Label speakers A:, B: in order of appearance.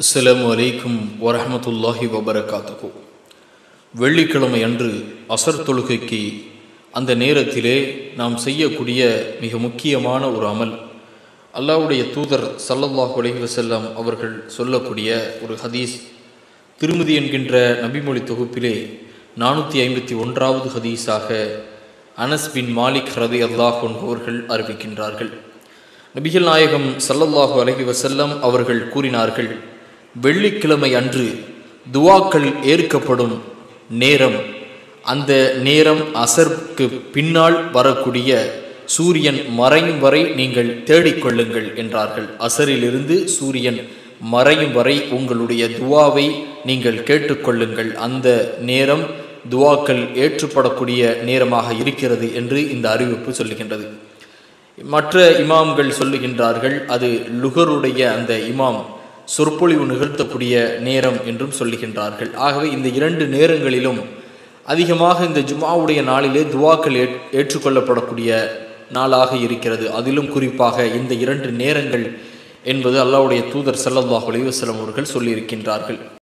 A: அஸ்ஸலாமு அலைக்கும் வரஹமத்துல்லாஹி வபரகாத்துஹு வெள்ளிக்கிழமை அன்று அசர் தொழுகைக்கு அந்த நேரத்திலே நாம் செய்யக்கூடிய மிக முக்கியமான ஒரு அமல் அல்லாஹ்வுடைய தூதர் ஸல்லல்லாஹு அலைஹி வஸல்லம் அவர்கள் சொல்லக்கூடிய ஒரு ஹதீஸ் திருமதி என்கின்ற நபிமொழி தொகுப்பிலே நானூற்றி ஐம்பத்தி ஒன்றாவது ஹதீஸாக அனஸ் பின் மாலிக் ரதி அல்லாஹ் அவர்கள் அறிவிக்கின்றார்கள் நபிகள் நாயகம் ஸல்லல்லாஹு அலைஹி வஸல்லம் அவர்கள் கூறினார்கள் வெள்ளிக்கிழமை அன்று துவாக்கள் ஏற்கப்படும் நேரம் அந்த நேரம் அசர்க்கு பின்னால் வரக்கூடிய சூரியன் மறையும் வரை நீங்கள் தேடிக்கொள்ளுங்கள் என்றார்கள் அசரிலிருந்து சூரியன் மறையும் வரை உங்களுடைய துவாவை நீங்கள் கேட்டுக்கொள்ளுங்கள் அந்த நேரம் துவாக்கள் ஏற்றுப்படக்கூடிய நேரமாக இருக்கிறது என்று இந்த அறிவிப்பு சொல்லுகின்றது மற்ற இமாம்கள் சொல்லுகின்றார்கள் அது லுகருடைய அந்த இமாம் சொற்பொழிவு நிகழ்த்தக்கூடிய நேரம் என்றும் சொல்லுகின்றார்கள் ஆகவே இந்த இரண்டு நேரங்களிலும் அதிகமாக இந்த ஜுமாவுடைய நாளிலே துவாக்கள் ஏற்றுக்கொள்ளப்படக்கூடிய நாளாக இருக்கிறது அதிலும் குறிப்பாக இந்த இரண்டு நேரங்கள் என்பது அல்லாவுடைய தூதர் சல்லல்லாஹ் அலைவசலம் அவர்கள் சொல்லியிருக்கின்றார்கள்